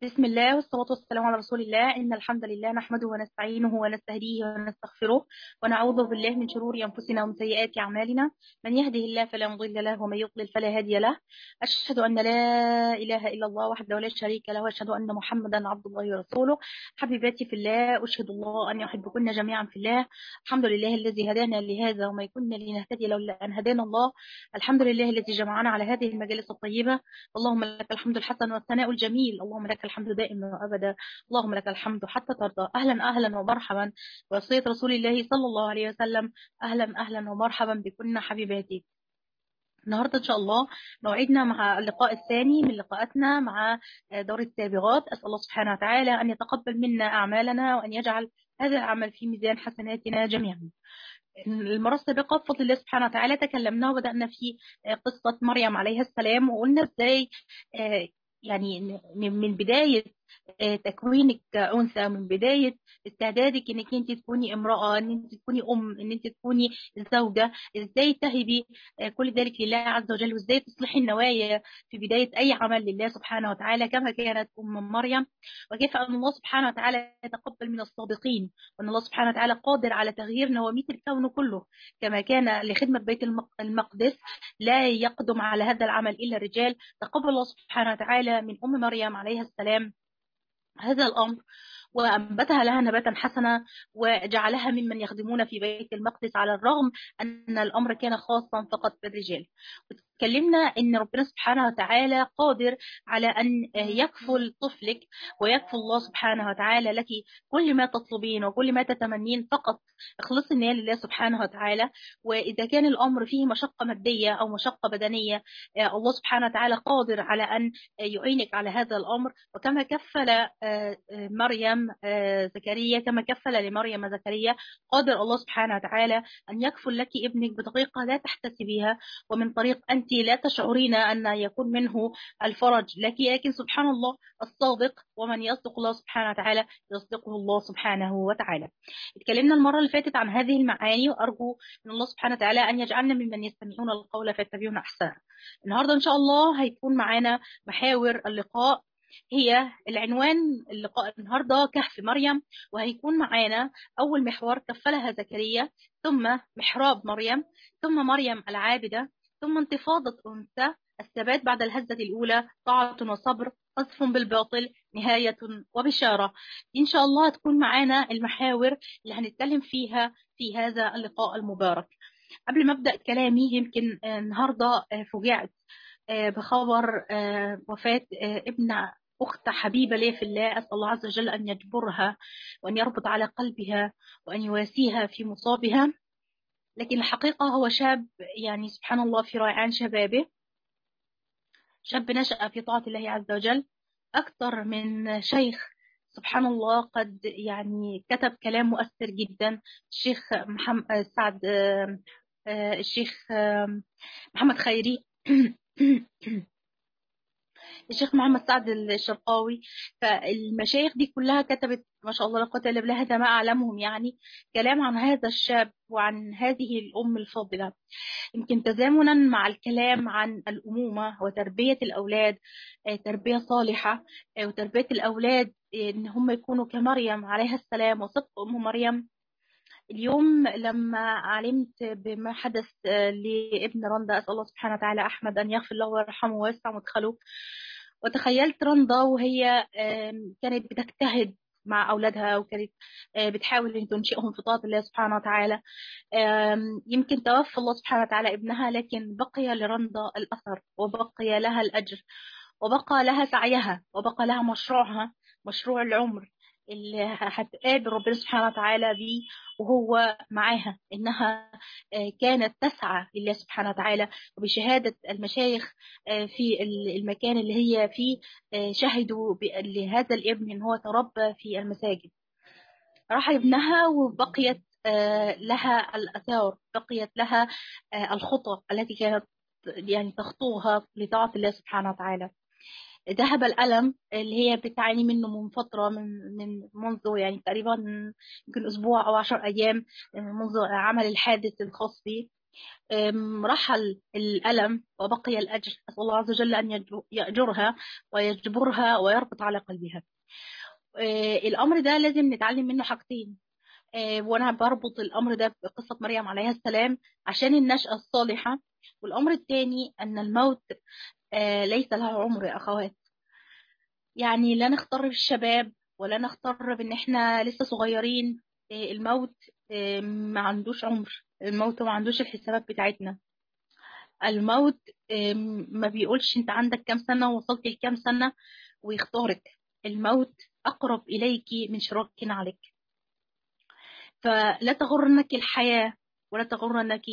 بسم الله والصلاة والسلام على رسول الله إن الحمد لله نحمده ونستعينه ونستهديه ونستغفره ونعوذ بالله من شرور أنفسنا ومن سيئات أعمالنا من يهده الله فلا مضل له ومن يضلل فلا هادي له أشهد أن لا إله إلا الله وحده لا شريك له وأشهد أن محمدا عبد الله ورسوله حبيباتي في الله أشهد الله أن يحبكن جميعا في الله الحمد لله الذي هدانا لهذا وما كنا لنهتدي لولا أن هدانا الله الحمد لله الذي جمعنا على هذه المجالس الطيبة اللهم لك الحمد الحسن والثناء الجميل اللهم لك الحمد دائما وابدا اللهم لك الحمد حتى ترضى اهلا اهلا ومرحبا وصيه رسول الله صلى الله عليه وسلم اهلا اهلا ومرحبا بكن حبيباتي النهارده ان شاء الله موعدنا مع اللقاء الثاني من لقاءاتنا مع دار السابغات اسال الله سبحانه وتعالى ان يتقبل منا اعمالنا وان يجعل هذا العمل في ميزان حسناتنا جميعا المرة السابقة بفضل الله سبحانه وتعالى تكلمنا وبدأنا في قصة مريم عليها السلام وقلنا ازاي يعني من بداية تكوينك كأنثى من بداية استعدادك انك انت تكوني امرأة ان انت تكوني ام ان انت تكوني زوجة ازاي تهبي كل ذلك لله عز وجل وازاي تصلحي النوايا في بداية اي عمل لله سبحانه وتعالى كما كانت ام مريم وكيف ان الله سبحانه وتعالى يتقبل من الصادقين وان الله سبحانه وتعالى قادر على تغيير نواميس الكون كله كما كان لخدمة بيت المقدس لا يقدم على هذا العمل الا الرجال تقبل الله سبحانه وتعالى من ام مريم عليها السلام هذا الأمر وأنبتها لها نباتا حسنا وجعلها ممن يخدمون في بيت المقدس على الرغم أن الأمر كان خاصا فقط بالرجال اتكلمنا ان ربنا سبحانه وتعالى قادر على ان يكفل طفلك ويكفل الله سبحانه وتعالى لك كل ما تطلبين وكل ما تتمنين فقط اخلصي النية لله سبحانه وتعالى واذا كان الامر فيه مشقة مادية او مشقة بدنية الله سبحانه وتعالى قادر على ان يعينك على هذا الامر وكما كفل مريم زكريا كما كفل لمريم زكريا قادر الله سبحانه وتعالى ان يكفل لك ابنك بطريقة لا تحتسبيها ومن طريق انت لا تشعرين أن يكون منه الفرج لك لكن سبحان الله الصادق ومن يصدق الله سبحانه وتعالى يصدقه الله سبحانه وتعالى اتكلمنا المرة اللي فاتت عن هذه المعاني وأرجو من الله سبحانه وتعالى أن يجعلنا ممن يستمعون القول فيتبعون أحسنه النهاردة إن شاء الله هيكون معانا محاور اللقاء هي العنوان اللقاء النهارده كهف مريم وهيكون معانا اول محور كفلها زكريا ثم محراب مريم ثم مريم العابده ثم انتفاضة أنثى الثبات بعد الهزة الأولى طاعة وصبر قذف بالباطل نهاية وبشارة إن شاء الله تكون معانا المحاور اللي هنتكلم فيها في هذا اللقاء المبارك قبل ما أبدأ كلامي يمكن النهاردة فوجئت بخبر وفاة ابن أخت حبيبة لي في الله أسأل الله عز وجل أن يجبرها وأن يربط على قلبها وأن يواسيها في مصابها لكن الحقيقة هو شاب يعني سبحان الله في ريعان شبابه شاب نشأ في طاعة الله عز وجل أكثر من شيخ سبحان الله قد يعني كتب كلام مؤثر جدا الشيخ محمد سعد الشيخ محمد خيري الشيخ محمد سعد الشرقاوي فالمشايخ دي كلها كتبت ما شاء الله لا قوه الا بالله هذا ما اعلمهم يعني كلام عن هذا الشاب وعن هذه الام الفاضله يمكن تزامنا مع الكلام عن الامومه وتربيه الاولاد تربيه صالحه وتربيه الاولاد ان هم يكونوا كمريم عليها السلام وصدق ام مريم اليوم لما علمت بما حدث لابن رندا أسأل الله سبحانه وتعالى أحمد أن يغفر له ويرحمه ويوسع مدخله وتخيلت رندا وهي كانت بتجتهد مع أولادها وكانت بتحاول أن تنشئهم في طاعة الله سبحانه وتعالى يمكن توفى الله سبحانه وتعالى ابنها لكن بقي لرندا الأثر وبقي لها الأجر وبقى لها سعيها وبقى لها مشروعها مشروع العمر اللي هتقابل ربنا سبحانه وتعالى بيه وهو معاها انها كانت تسعى لله سبحانه وتعالى وبشهاده المشايخ في المكان اللي هي فيه شهدوا لهذا الابن ان هو تربى في المساجد راح ابنها وبقيت لها الاثار بقيت لها الخطى التي كانت يعني تخطوها لطاعه الله سبحانه وتعالى ذهب الألم اللي هي بتعاني منه من فترة من من منذ يعني تقريبا يمكن أسبوع أو عشر أيام منذ عمل الحادث الخاص به رحل الألم وبقي الأجر أسأل الله عز وجل أن يأجرها ويجبرها ويربط على قلبها الأمر ده لازم نتعلم منه حاجتين وأنا بربط الأمر ده بقصة مريم عليها السلام عشان النشأة الصالحة والأمر الثاني أن الموت ليس له عمر يا أخوات يعني لا نختار بالشباب ولا نختار بان احنا لسه صغيرين الموت ما عندوش عمر الموت ما عندوش الحسابات بتاعتنا الموت ما بيقولش انت عندك كام سنة ووصلت لكام سنة ويختارك الموت أقرب إليك من شراك عليك فلا تغرنك الحياة ولا تغرنك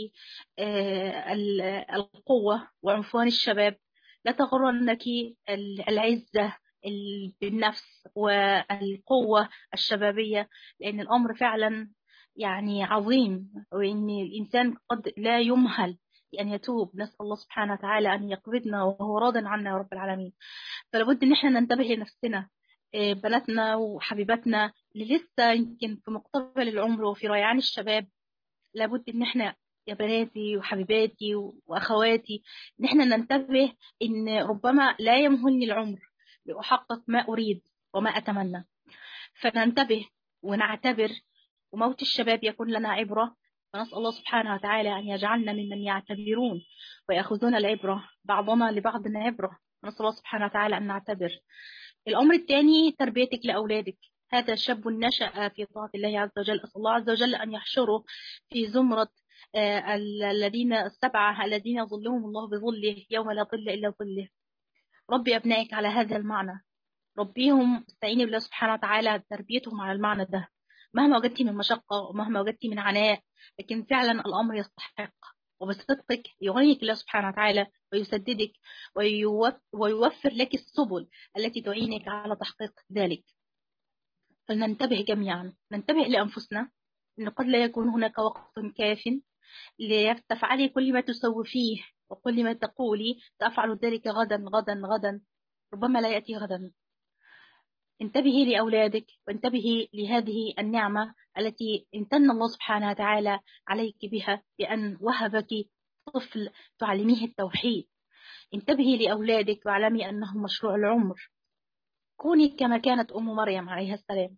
القوة وعنفوان الشباب لا تغرنك العزة بالنفس والقوة الشبابية لأن الأمر فعلا يعني عظيم وإن الإنسان قد لا يمهل أن يتوب نسأل الله سبحانه وتعالى أن يقبضنا وهو راض عنا يا رب العالمين فلابد إن احنا ننتبه لنفسنا بناتنا وحبيباتنا اللي لسه يمكن في مقتبل العمر وفي ريعان الشباب لابد إن احنا يا بناتي وحبيباتي واخواتي ان احنا ننتبه ان ربما لا يمهلني العمر لأحقق ما أريد وما أتمنى فننتبه ونعتبر وموت الشباب يكون لنا عبرة ونسأل الله سبحانه وتعالى أن يجعلنا ممن يعتبرون ويأخذون العبرة بعضنا لبعض عبرة نسأل الله سبحانه وتعالى أن نعتبر الأمر الثاني تربيتك لأولادك هذا شاب نشأ في طاعة الله عز وجل أسأل الله عز وجل أن يحشره في زمرة الذين السبعة الذين ظلهم الله بظله يوم لا ظل إلا ظله ربي أبنائك على هذا المعنى ربيهم استعيني بالله سبحانه وتعالى تربيتهم على المعنى ده مهما وجدتي من مشقة ومهما وجدتي من عناء لكن فعلا الأمر يستحق وبصدقك يغنيك الله سبحانه وتعالى ويسددك ويوفر لك السبل التي تعينك على تحقيق ذلك فلننتبه جميعا ننتبه لأنفسنا أن قد لا يكون هناك وقت كاف لتفعلي كل ما تسوفيه وكل ما تقولي سأفعل ذلك غدا غدا غدا ربما لا يأتي غدا انتبهي لأولادك وانتبهي لهذه النعمة التي امتن الله سبحانه وتعالى عليك بها بأن وهبك طفل تعلميه التوحيد انتبهي لأولادك واعلمي أنهم مشروع العمر كوني كما كانت أم مريم عليها السلام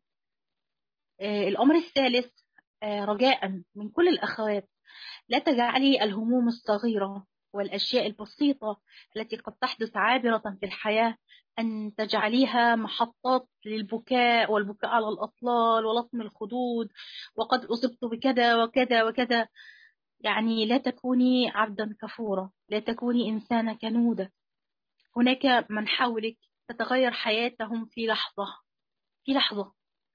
الأمر الثالث رجاء من كل الأخوات لا تجعلي الهموم الصغيرة والأشياء البسيطة التي قد تحدث عابرة في الحياة أن تجعليها محطات للبكاء والبكاء على الأطلال ولطم الخدود وقد أصبت بكذا وكذا وكذا يعني لا تكوني عبدا كفورا لا تكوني إنسانة كنودة هناك من حولك تتغير حياتهم في لحظة في لحظة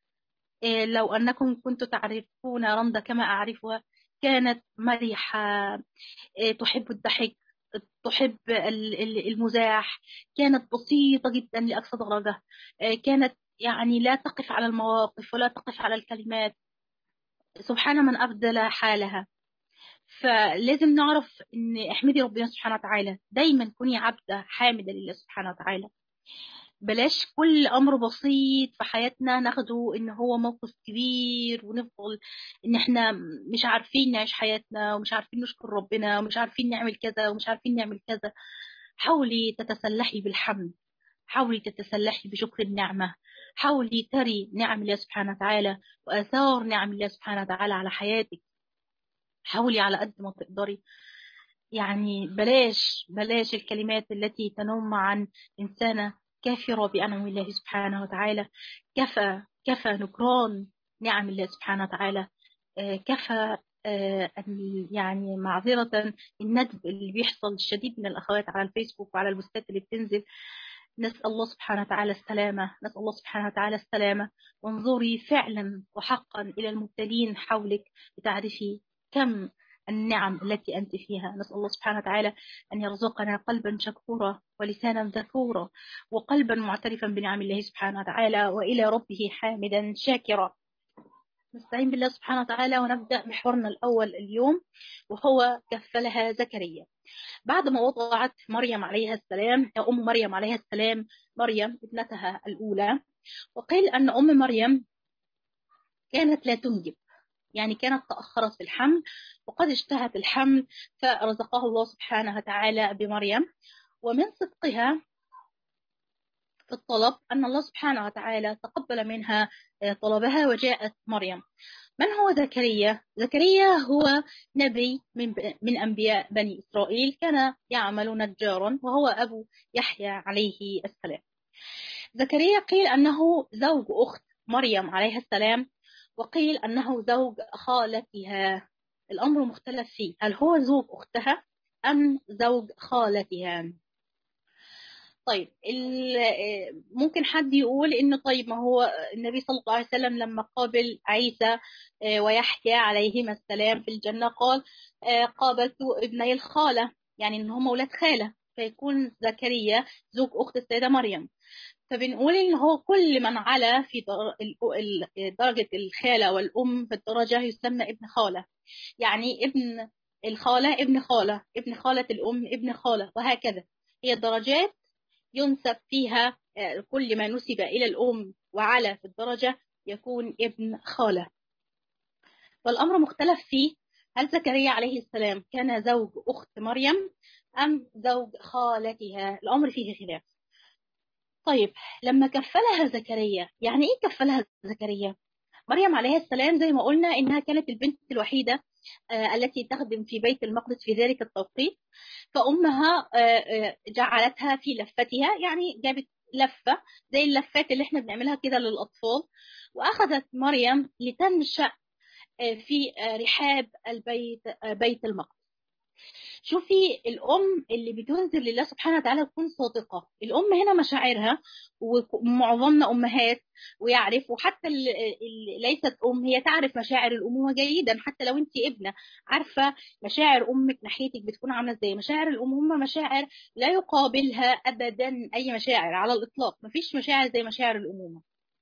لو أنكم كنتم تعرفون رندا كما أعرفها كانت مرحة تحب الضحك تحب المزاح كانت بسيطة جدا لأقصى درجة كانت يعني لا تقف على المواقف ولا تقف على الكلمات سبحان من أبدل حالها فلازم نعرف ان احمدي ربنا سبحانه وتعالى دايما كوني عبدة حامدة لله سبحانه وتعالى بلاش كل امر بسيط في حياتنا ناخده ان هو موقف كبير ونفضل ان احنا مش عارفين نعيش حياتنا ومش عارفين نشكر ربنا ومش عارفين نعمل كذا ومش عارفين نعمل كذا حاولي تتسلحي بالحمد حاولي تتسلحي بشكر النعمة حاولي تري نعم الله سبحانه وتعالى وآثار نعم الله سبحانه وتعالى على حياتك حاولي على قد ما تقدري يعني بلاش بلاش الكلمات التي تنم عن إنسانة كافرة بأنعم الله سبحانه وتعالى كفى كفى نكران نعم الله سبحانه وتعالى كفى يعني معذرة الندب اللي بيحصل الشديد من الأخوات على الفيسبوك وعلى البوستات اللي بتنزل نسأل الله سبحانه وتعالى السلامة نسأل الله سبحانه وتعالى السلامة وانظري فعلا وحقا إلى المبتلين حولك لتعرفي كم النعم التي أنت فيها نسأل الله سبحانه وتعالى أن يرزقنا قلبا شكورا ولسانا ذكورا وقلبا معترفا بنعم الله سبحانه وتعالى وإلى ربه حامدا شاكرا نستعين بالله سبحانه وتعالى ونبدأ محورنا الأول اليوم وهو كفلها زكريا بعد ما وضعت مريم عليها السلام أم مريم عليها السلام مريم ابنتها الأولى وقيل أن أم مريم كانت لا تنجب يعني كانت تأخرت في الحمل وقد اشتهت الحمل فرزقه الله سبحانه وتعالى بمريم ومن صدقها في الطلب أن الله سبحانه وتعالى تقبل منها طلبها وجاءت مريم من هو زكريا؟ زكريا هو نبي من, من أنبياء بني إسرائيل كان يعمل نجارا وهو أبو يحيى عليه السلام زكريا قيل أنه زوج أخت مريم عليها السلام وقيل أنه زوج خالتها الأمر مختلف فيه هل هو زوج أختها أم زوج خالتها طيب ممكن حد يقول ان طيب ما هو النبي صلى الله عليه وسلم لما قابل عيسى ويحيى عليهما السلام في الجنة قال قابلت ابني الخالة يعني ان هم ولاد خالة فيكون زكريا زوج اخت السيدة مريم فبنقول ان هو كل من على في درجة الخالة والام في الدرجة يسمى ابن خالة يعني ابن الخالة ابن خالة ابن خالة الام ابن خالة وهكذا هي درجات ينسب فيها كل ما نسب إلى الأم وعلى في الدرجة يكون ابن خالة والأمر مختلف فيه هل زكريا عليه السلام كان زوج أخت مريم أم زوج خالتها الأمر فيه خلاف طيب لما كفلها زكريا يعني إيه كفلها زكريا مريم عليه السلام زي ما قلنا إنها كانت البنت الوحيدة التي تخدم في بيت المقدس في ذلك التوقيت فأمها جعلتها في لفتها يعني جابت لفة زي اللفات اللي احنا بنعملها كده للأطفال وأخذت مريم لتنشأ في رحاب البيت بيت المقدس شوفي الأم اللي بتنزل لله سبحانه وتعالى تكون صادقة الأم هنا مشاعرها ومعظمنا أمهات ويعرف وحتى اللي ليست أم هي تعرف مشاعر الأمومة جيدا حتى لو أنت ابنة عارفة مشاعر أمك ناحيتك بتكون عاملة إزاي مشاعر الأمومة مشاعر لا يقابلها أبدا أي مشاعر على الإطلاق مفيش مشاعر زي مشاعر الأمومة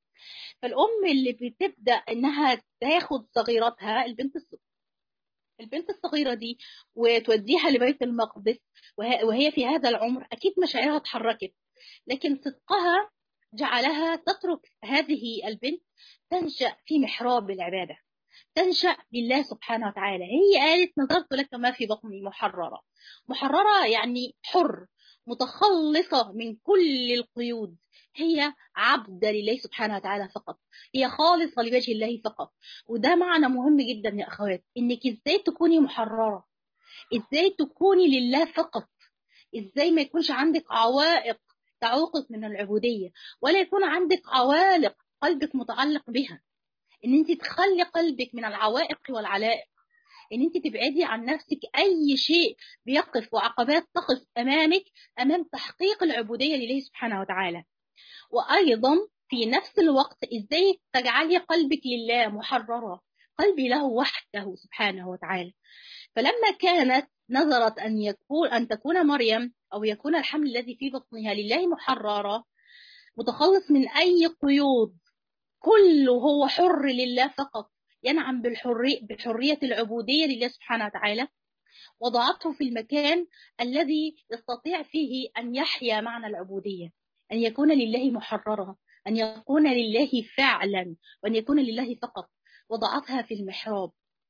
فالأم اللي بتبدأ إنها تاخد صغيرتها البنت الصغيرة البنت الصغيرة دي وتوديها لبيت المقدس وهي في هذا العمر أكيد مشاعرها اتحركت لكن صدقها جعلها تترك هذه البنت تنشأ في محراب العبادة تنشأ لله سبحانه وتعالى هي قالت نظرت لك ما في بطني محررة محررة يعني حر متخلصة من كل القيود هي عبد لله سبحانه وتعالى فقط هي خالصة لوجه الله فقط وده معنى مهم جدا يا أخوات إنك إزاي تكوني محررة إزاي تكوني لله فقط إزاي ما يكونش عندك عوائق تعوقك من العبودية ولا يكون عندك عوالق قلبك متعلق بها إن أنت تخلي قلبك من العوائق والعلائق ان انت تبعدي عن نفسك اي شيء بيقف وعقبات تقف امامك امام تحقيق العبوديه لله سبحانه وتعالى وايضا في نفس الوقت ازاي تجعلي قلبك لله محرره قلبي له وحده سبحانه وتعالى فلما كانت نظرت ان يكون ان تكون مريم او يكون الحمل الذي في بطنها لله محرره متخلص من اي قيود كله هو حر لله فقط ينعم بالحرية, بحرية العبودية لله سبحانه وتعالى وضعته في المكان الذي يستطيع فيه أن يحيا معنى العبودية أن يكون لله محررا أن يكون لله فعلا وأن يكون لله فقط وضعتها في المحراب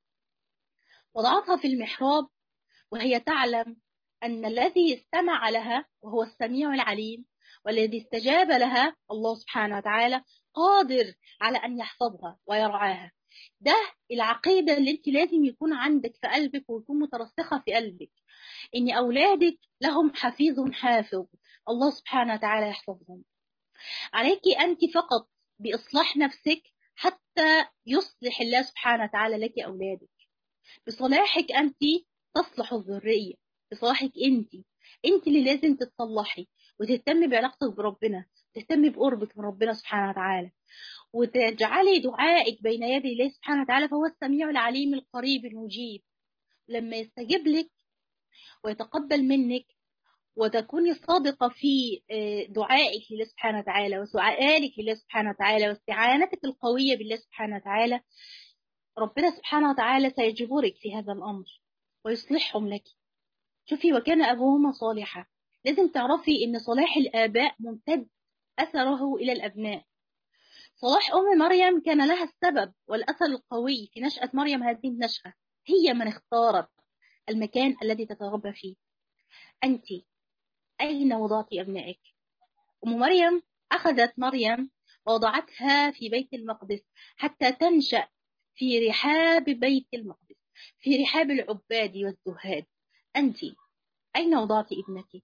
وضعتها في المحراب وهي تعلم أن الذي استمع لها وهو السميع العليم والذي استجاب لها الله سبحانه وتعالى قادر على أن يحفظها ويرعاها ده العقيدة اللي انت لازم يكون عندك في قلبك ويكون مترسخة في قلبك ان اولادك لهم حفيظ حافظ الله سبحانه وتعالى يحفظهم عليك انت فقط باصلاح نفسك حتى يصلح الله سبحانه وتعالى لك اولادك بصلاحك انت تصلح الذرية بصلاحك انت انت اللي لازم تتصلحي وتهتمي بعلاقتك بربنا تهتمي بقربك من ربنا سبحانه وتعالى وتجعلي دعائك بين يدي الله سبحانه وتعالى فهو السميع العليم القريب المجيب لما يستجيب لك ويتقبل منك وتكوني صادقة في دعائك لله سبحانه وتعالى وسؤالك لله سبحانه وتعالى واستعانتك القوية بالله سبحانه وتعالى ربنا سبحانه وتعالى سيجبرك في هذا الأمر ويصلحهم لك شوفي وكان أبوهما صالحا لازم تعرفي إن صلاح الآباء ممتد أثره إلى الأبناء صلاح أم مريم كان لها السبب والأثر القوي في نشأة مريم هذه النشأة هي من اختارت المكان الذي تتربى فيه أنت أين وضعت أبنائك أم مريم أخذت مريم ووضعتها في بيت المقدس حتى تنشأ في رحاب بيت المقدس في رحاب العباد والزهاد أنت أين وضعت ابنك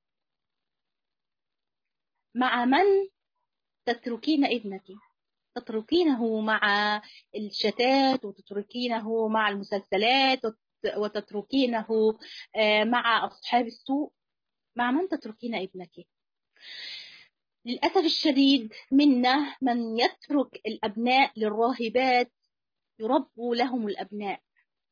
مع من تتركين ابنك تتركينه مع الشتات وتتركينه مع المسلسلات وتتركينه مع أصحاب السوء مع من تتركين ابنك للأسف الشديد منا من يترك الأبناء للراهبات يربوا لهم الأبناء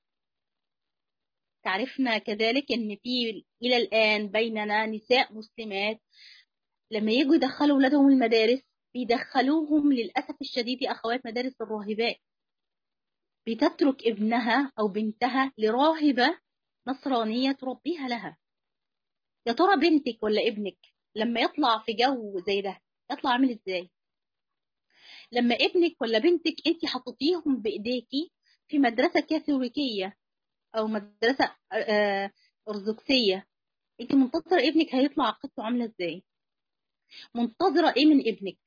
تعرفنا كذلك أن في إلى الآن بيننا نساء مسلمات لما يجوا يدخلوا أولادهم المدارس بيدخلوهم للأسف الشديد أخوات مدارس الراهبات بتترك ابنها أو بنتها لراهبة نصرانية تربيها لها يا ترى بنتك ولا ابنك لما يطلع في جو زي ده يطلع عامل ازاي لما ابنك ولا بنتك انت حطيتيهم بايديكي في مدرسة كاثوليكية او مدرسة ارثوذكسية انت منتظرة ابنك هيطلع عقيدته عاملة ازاي منتظرة ايه من ابنك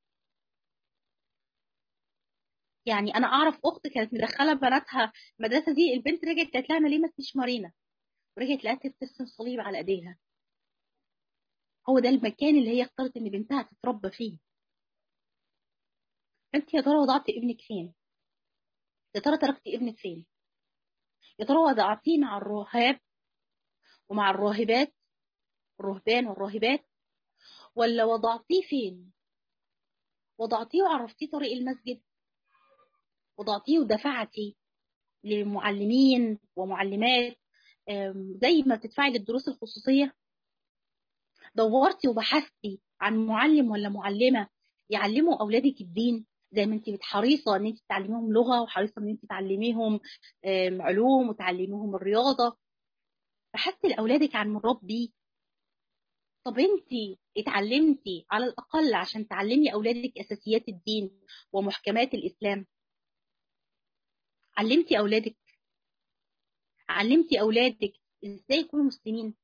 يعني انا اعرف اخت كانت مدخله بناتها المدرسه دي البنت رجعت قالت لها انا ليه ما اسميش مارينا ورجعت لقيتها بترسم صليب على ايديها هو ده المكان اللي هي اختارت ان بنتها تتربى فيه انت يا ترى وضعت ابنك فين يا ترى تركتي ابنك فين يا ترى وضعتيه مع الراهب ومع الراهبات الرهبان والراهبات ولا وضعتيه فين وضعتيه وعرفتيه طريق المسجد وضعتيه ودفعتي للمعلمين ومعلمات زي ما بتدفعي للدروس الخصوصية دورتي وبحثتي عن معلم ولا معلمة يعلموا أولادك الدين زي ما انت حريصة ان انت تعلميهم لغة وحريصة ان انت تعلميهم علوم وتعلميهم الرياضة بحثتي لأولادك عن مربي طب انت اتعلمتي على الأقل عشان تعلمي أولادك أساسيات الدين ومحكمات الإسلام علمتي أولادك علمتي أولادك إزاي يكونوا مسلمين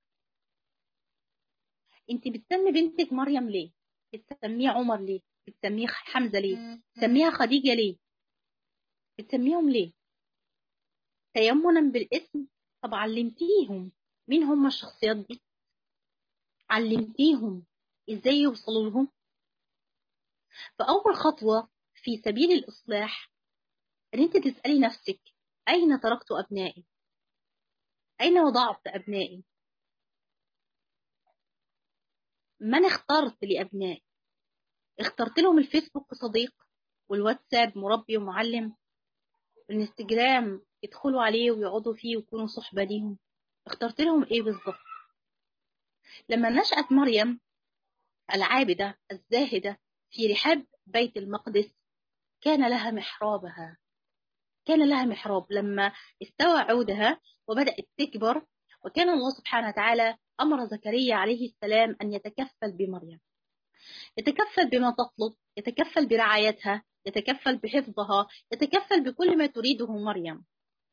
انت بتسمي بنتك مريم ليه بتسميها عمر ليه بتسميها حمزة ليه بتسميها خديجة ليه بتسميهم ليه تيمنا بالاسم طب علمتيهم مين هم الشخصيات دي علمتيهم ازاي يوصلوا لهم فأول خطوة في سبيل الإصلاح ان انت تسألي نفسك اين تركت ابنائي اين وضعت ابنائي من اخترت لابنائي اخترت لهم الفيسبوك صديق والواتساب مربي ومعلم الانستجرام يدخلوا عليه ويقعدوا فيه ويكونوا صحبة ليهم اخترت لهم ايه بالظبط لما نشأت مريم العابدة الزاهدة في رحاب بيت المقدس كان لها محرابها كان لها محراب لما استوى عودها وبدأت تكبر وكان الله سبحانه وتعالى أمر زكريا عليه السلام أن يتكفل بمريم يتكفل بما تطلب يتكفل برعايتها يتكفل بحفظها يتكفل بكل ما تريده مريم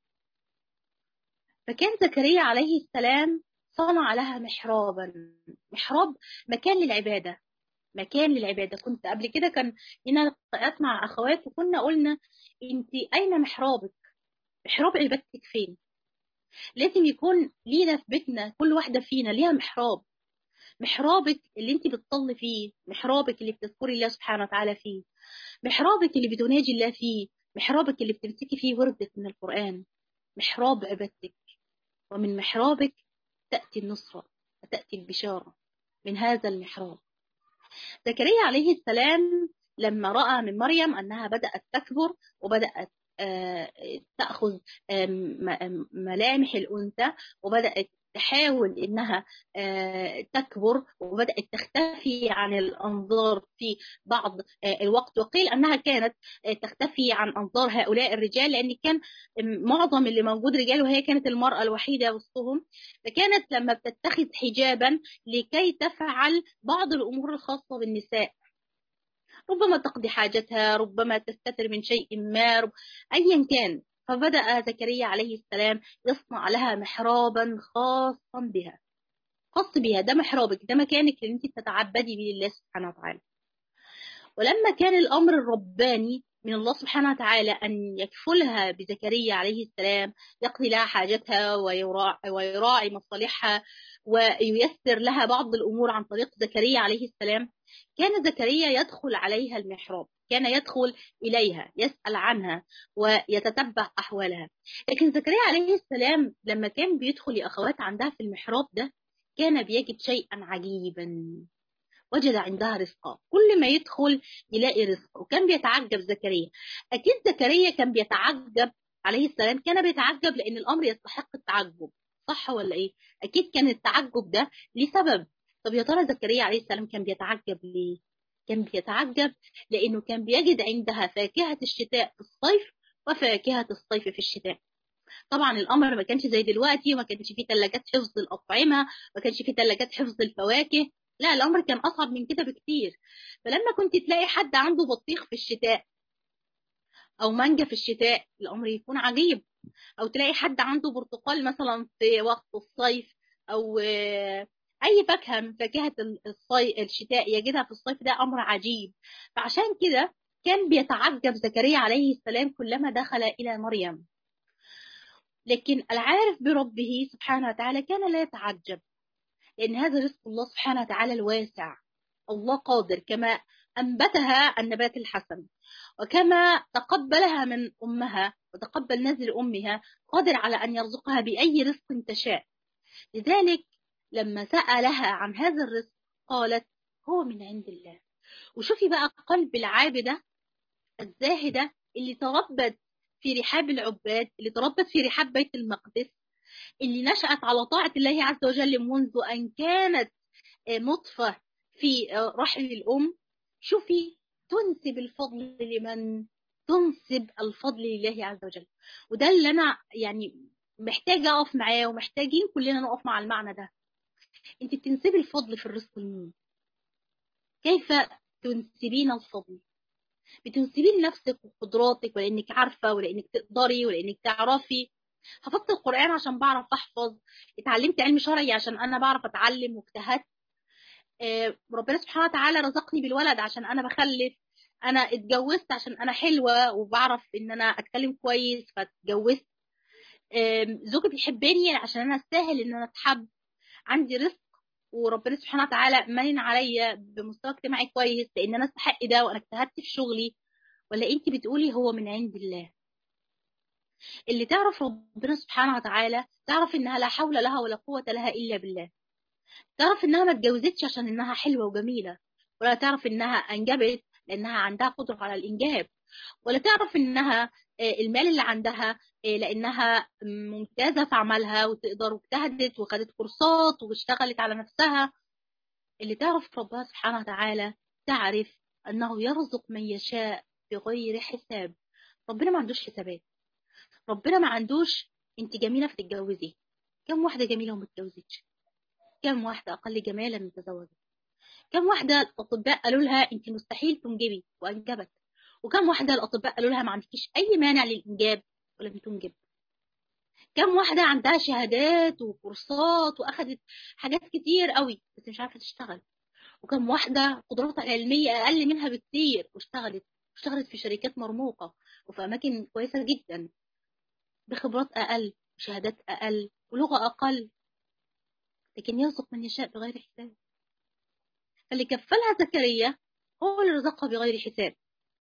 فكان زكريا عليه السلام صنع لها محرابا محراب مكان للعبادة مكان للعبادة كنت قبل كده كان هنا لقاءات مع أخوات وكنا قلنا أنت أين محرابك محراب عبادتك فين لازم يكون لينا في بيتنا كل واحدة فينا ليها محراب محرابك اللي انت بتصلي فيه محرابك اللي بتذكري الله سبحانه وتعالى فيه محرابك اللي بتناجي الله فيه محرابك اللي بتمسكي فيه وردك من القرآن محراب عبادتك ومن محرابك تأتي النصرة وتأتي البشارة من هذا المحراب زكريا عليه السلام لما رأى من مريم أنها بدأت تكبر وبدأت تأخذ ملامح الأنثى وبدأت تحاول انها تكبر وبدات تختفي عن الانظار في بعض الوقت وقيل انها كانت تختفي عن انظار هؤلاء الرجال لان كان معظم اللي موجود رجال وهي كانت المراه الوحيده وسطهم فكانت لما بتتخذ حجابا لكي تفعل بعض الامور الخاصه بالنساء ربما تقضي حاجتها ربما تستتر من شيء ما رب... أيا كان فبدأ زكريا عليه السلام يصنع لها محرابا خاصا بها خاص بها ده محرابك ده مكانك اللي انت تتعبدي به لله سبحانه وتعالى ولما كان الأمر الرباني من الله سبحانه وتعالى أن يكفلها بزكريا عليه السلام يقضي لها حاجتها ويراعي, ويراعي مصالحها وييسر لها بعض الأمور عن طريق زكريا عليه السلام كان زكريا يدخل عليها المحراب كان يدخل إليها يسأل عنها ويتتبع أحوالها لكن زكريا عليه السلام لما كان بيدخل لأخوات عندها في المحراب ده كان بيجد شيئا عجيبا وجد عندها رزقا كل ما يدخل يلاقي رزق وكان بيتعجب زكريا أكيد زكريا كان بيتعجب عليه السلام كان بيتعجب لأن الأمر يستحق التعجب صح ولا إيه أكيد كان التعجب ده لسبب طب يا ترى زكريا عليه السلام كان بيتعجب ليه كان بيتعجب لأنه كان بيجد عندها فاكهة الشتاء في الصيف وفاكهة الصيف في الشتاء طبعا الامر ما كانش زي دلوقتي وما كانش فيه ثلاجات حفظ الاطعمه ما كانش فيه ثلاجات حفظ الفواكه لا الامر كان اصعب من كده بكتير فلما كنت تلاقي حد عنده بطيخ في الشتاء او مانجا في الشتاء الامر يكون عجيب او تلاقي حد عنده برتقال مثلا في وقت الصيف او اي فاكهه من فاكهه الصيف الشتاء يجدها في الصيف ده امر عجيب فعشان كده كان بيتعجب زكريا عليه السلام كلما دخل الى مريم لكن العارف بربه سبحانه وتعالى كان لا يتعجب لأن هذا رزق الله سبحانه وتعالى الواسع الله قادر كما أنبتها النبات الحسن وكما تقبلها من أمها وتقبل نزل أمها قادر على أن يرزقها بأي رزق تشاء لذلك لما سألها عن هذا الرزق قالت هو من عند الله وشوفي بقى قلب العابدة الزاهدة اللي تربت في رحاب العباد اللي تربت في رحاب بيت المقدس اللي نشأت على طاعة الله عز وجل منذ أن كانت نطفة في رحم الأم شوفي تنسب الفضل لمن تنسب الفضل لله عز وجل وده اللي أنا يعني محتاجة أقف معاه ومحتاجين كلنا نقف مع المعنى ده أنت بتنسبي الفضل في الرزق لمين كيف تنسبين الفضل بتنسبيه لنفسك وقدراتك ولانك عارفه ولانك تقدري ولانك تعرفي حفظت القران عشان بعرف احفظ اتعلمت علم شرعي عشان انا بعرف اتعلم واجتهدت آه ربنا سبحانه وتعالى رزقني بالولد عشان انا بخلف انا اتجوزت عشان انا حلوه وبعرف ان انا اتكلم كويس فاتجوزت آه زوجي بيحبني عشان انا استاهل ان انا اتحب عندي رزق وربنا سبحانه وتعالى منن عليا بمستوى اجتماعي كويس لان انا استحق ده وانا اجتهدت في شغلي ولا انت بتقولي هو من عند الله اللي تعرف ربنا سبحانه وتعالى تعرف انها لا حول لها ولا قوة لها الا بالله تعرف انها ما اتجوزتش عشان انها حلوة وجميلة ولا تعرف انها انجبت لانها عندها قدرة على الانجاب ولا تعرف انها المال اللي عندها لانها ممتازه في عملها وتقدر واجتهدت وخدت كورسات واشتغلت على نفسها اللي تعرف ربها سبحانه وتعالى تعرف انه يرزق من يشاء بغير حساب ربنا ما عندوش حسابات ربنا ما عندوش انت جميله فتتجوزي كم واحده جميله وما اتجوزتش كم واحده اقل جمالا متزوجه كم واحده الاطباء قالوا لها انت مستحيل تنجبي وانجبت وكم واحدة الأطباء قالوا لها ما عندكيش أي مانع للإنجاب ولم تنجب كم واحدة عندها شهادات وكورسات وأخدت حاجات كتير قوي بس مش عارفة تشتغل وكم واحدة قدراتها العلمية أقل منها بكتير واشتغلت اشتغلت في شركات مرموقة وفي أماكن كويسة جدا بخبرات أقل وشهادات أقل ولغة أقل لكن يرزق من يشاء بغير حساب فاللي كفلها زكريا هو اللي رزقها بغير حساب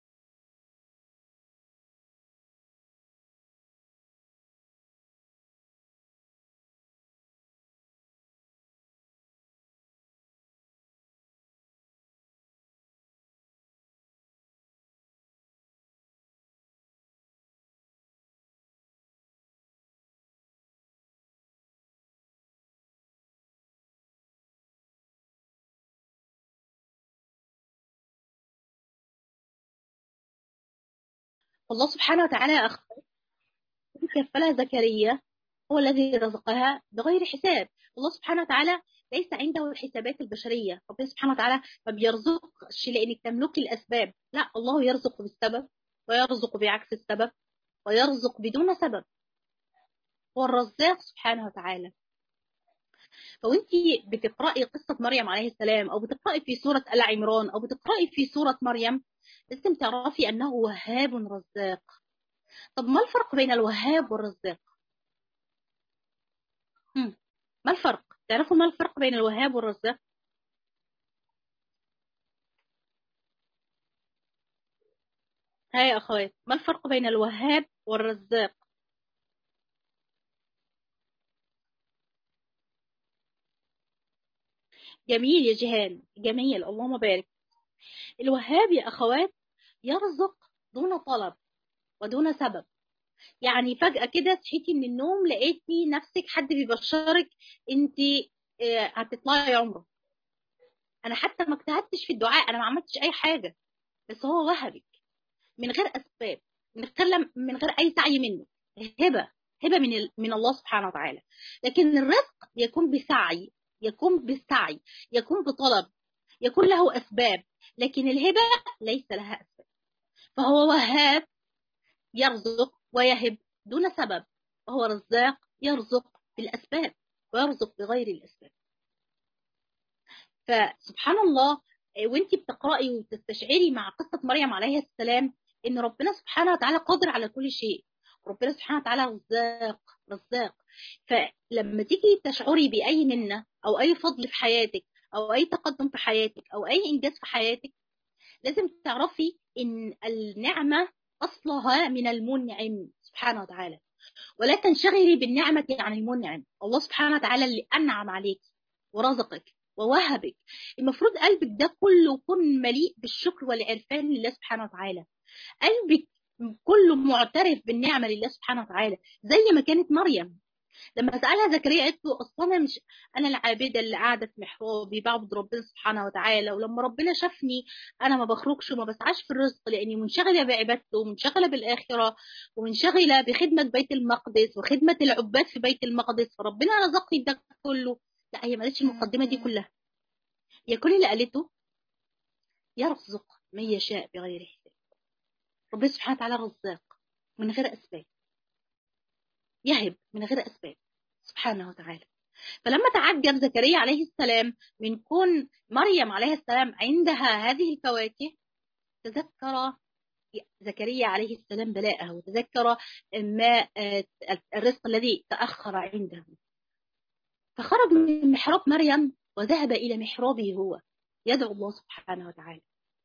الله سبحانه وتعالى أخبر كفلها زكريا هو الذي رزقها بغير حساب الله سبحانه وتعالى ليس عنده الحسابات البشريه ربنا سبحانه وتعالى ما بيرزقش لانك تملكي الاسباب لا الله يرزق بالسبب ويرزق بعكس السبب ويرزق بدون سبب هو الرزاق سبحانه وتعالى فوانت بتقرأي قصة مريم عليه السلام أو بتقرأي في سورة آل عمران أو بتقرأي في سورة مريم لازم تعرفي أنه وهاب رزاق طب ما الفرق بين الوهاب والرزاق؟ هم. ما الفرق؟ تعرفوا ما الفرق بين الوهاب والرزاق؟ هاي يا أخوات ما الفرق بين الوهاب والرزاق؟ جميل يا جيهان جميل اللهم بارك الوهاب يا أخوات يرزق دون طلب ودون سبب يعني فجأة كده صحيتي من النوم لقيتي نفسك حد بيبشرك انت هتطلعي عمره انا حتى ما اجتهدتش في الدعاء انا ما عملتش اي حاجة بس هو وهبك من غير اسباب من غير من غير اي سعي منك هبة هبة من من الله سبحانه وتعالى لكن الرزق يكون بسعي يكون بالسعي يكون بطلب يكون له أسباب لكن الهبة ليس لها أسباب فهو وهاب يرزق ويهب دون سبب وهو رزاق يرزق بالأسباب ويرزق بغير الأسباب فسبحان الله وانت بتقرأي وتستشعري مع قصة مريم عليه السلام ان ربنا سبحانه وتعالى قادر على كل شيء ربنا سبحانه وتعالى رزاق رزاق فلما تيجي تشعري بأي منة أو أي فضل في حياتك أو أي تقدم في حياتك أو أي إنجاز في حياتك لازم تعرفي إن النعمة أصلها من المنعم سبحانه وتعالى ولا تنشغلي بالنعمة عن المنعم الله سبحانه وتعالى اللي أنعم عليك ورزقك ووهبك المفروض قلبك ده كله يكون مليء بالشكر والعرفان لله سبحانه وتعالى قلبك كله معترف بالنعمة لله سبحانه وتعالى زي ما كانت مريم لما سألها زكريا قالت له أصلا أنا مش أنا العابدة اللي قاعدة في محرابي بعبد ربنا سبحانه وتعالى ولما ربنا شافني أنا ما بخرجش وما بسعاش في الرزق لأني منشغلة بعبادته ومنشغلة بالآخرة ومنشغلة بخدمة بيت المقدس وخدمة العباد في بيت المقدس فربنا رزقني ده كله لا هي ما قالتش المقدمة دي كلها هي كل اللي قالته يرزق من يشاء بغير حساب ربنا سبحانه وتعالى رزاق من غير أسباب يهب من غير أسباب سبحانه وتعالى فلما تعجب زكريا عليه السلام من كون مريم عليه السلام عندها هذه الفواكه تذكر زكريا عليه السلام بلاءه وتذكر ما الرزق الذي تأخر عنده فخرج من محراب مريم وذهب إلى محرابه هو يدعو الله سبحانه وتعالى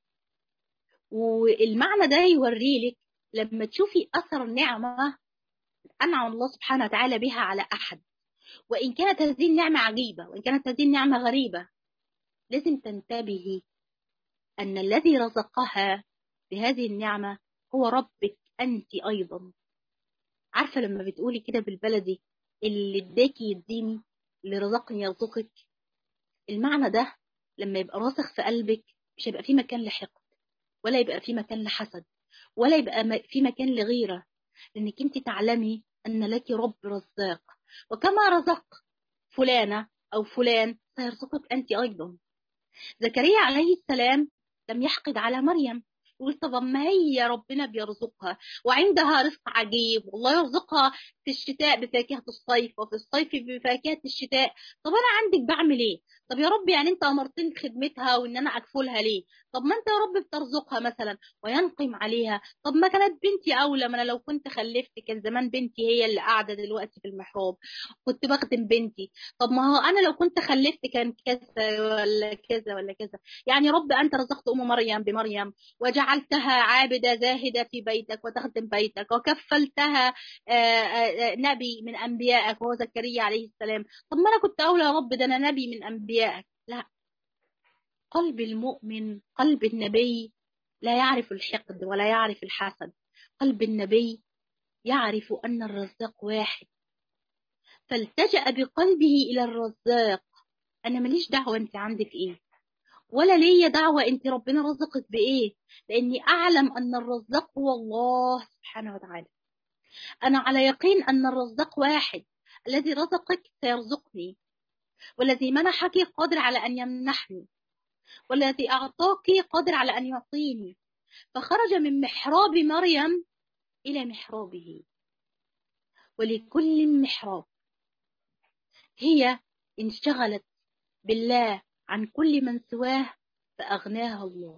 والمعنى ده يوري لك لما تشوفي أثر النعمة أنعم الله سبحانه وتعالى بها على أحد وإن كانت هذه النعمة عجيبة وإن كانت هذه النعمة غريبة لازم تنتبهي أن الذي رزقها بهذه النعمة هو ربك أنت أيضا عارفة لما بتقولي كده بالبلدي اللي اداكي يديني اللي رزقني يرزقك المعنى ده لما يبقى راسخ في قلبك مش هيبقى في مكان لحقد ولا يبقى في مكان لحسد ولا يبقى في مكان لغيرة لأنك أنت تعلمي أن لك رب رزاق وكما رزق فلانة أو فلان سيرزقك أنت أيضا زكريا عليه السلام لم يحقد على مريم يقول طب ما هي ربنا بيرزقها وعندها رزق عجيب والله يرزقها في الشتاء بفاكهة الصيف وفي الصيف بفاكهة الشتاء طب أنا عندك بعمل إيه طب يا رب يعني أنت أمرتني بخدمتها وإن أنا أكفلها ليه طب ما أنت يا رب بترزقها مثلا وينقم عليها طب ما كانت بنتي أولى ما أنا لو كنت خلفت كان زمان بنتي هي اللي قاعدة دلوقتي في المحراب كنت بخدم بنتي طب ما هو أنا لو كنت خلفت كان كذا ولا كذا ولا كذا يعني رب أنت رزقت أم مريم بمريم وجعلتها عابدة زاهدة في بيتك وتخدم بيتك وكفلتها نبي من أنبيائك وهو زكريا عليه السلام طب ما أنا كنت أولى يا رب ده أنا نبي من أنبيائك لا قلب المؤمن قلب النبي لا يعرف الحقد ولا يعرف الحسد قلب النبي يعرف أن الرزاق واحد فالتجأ بقلبه إلى الرزاق أنا ماليش دعوة أنت عندك إيه ولا ليا دعوة أنت ربنا رزقك بإيه لأني أعلم أن الرزاق هو الله سبحانه وتعالى أنا على يقين أن الرزاق واحد الذي رزقك سيرزقني والذي منحك قادر على أن يمنحني والذي أعطاك قادر على أن يعطيني فخرج من محراب مريم إلى محرابه ولكل محراب هي انشغلت بالله عن كل من سواه فأغناها الله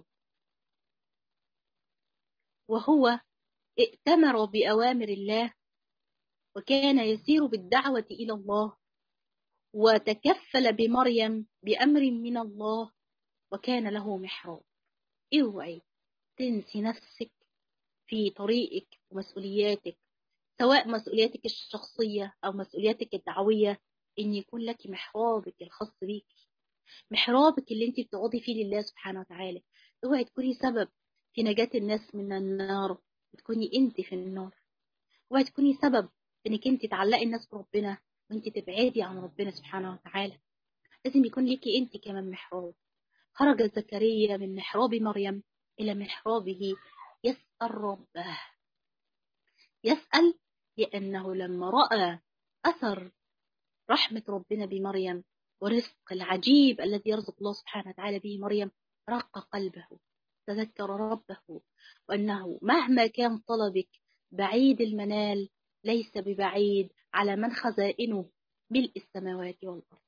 وهو ائتمر بأوامر الله وكان يسير بالدعوة إلى الله وتكفل بمريم بأمر من الله وكان له محراب اوعي تنسي نفسك في طريقك ومسؤولياتك سواء مسؤولياتك الشخصية أو مسؤولياتك الدعوية إن يكون لك محرابك الخاص بيك محرابك اللي انت بتقعدي فيه لله سبحانه وتعالى اوعي تكوني سبب في نجاة الناس من النار وتكوني انت في النار اوعي تكوني سبب انك انت تعلقي الناس بربنا وانت تبعدي عن ربنا سبحانه وتعالى لازم يكون ليكي انت كمان محراب خرج زكريا من محراب مريم الى محرابه يسأل ربه يسأل لأنه لما رأى أثر رحمة ربنا بمريم ورزق العجيب الذي يرزق الله سبحانه وتعالى به مريم رق قلبه تذكر ربه وأنه مهما كان طلبك بعيد المنال ليس ببعيد على من خزائنه ملء السماوات والأرض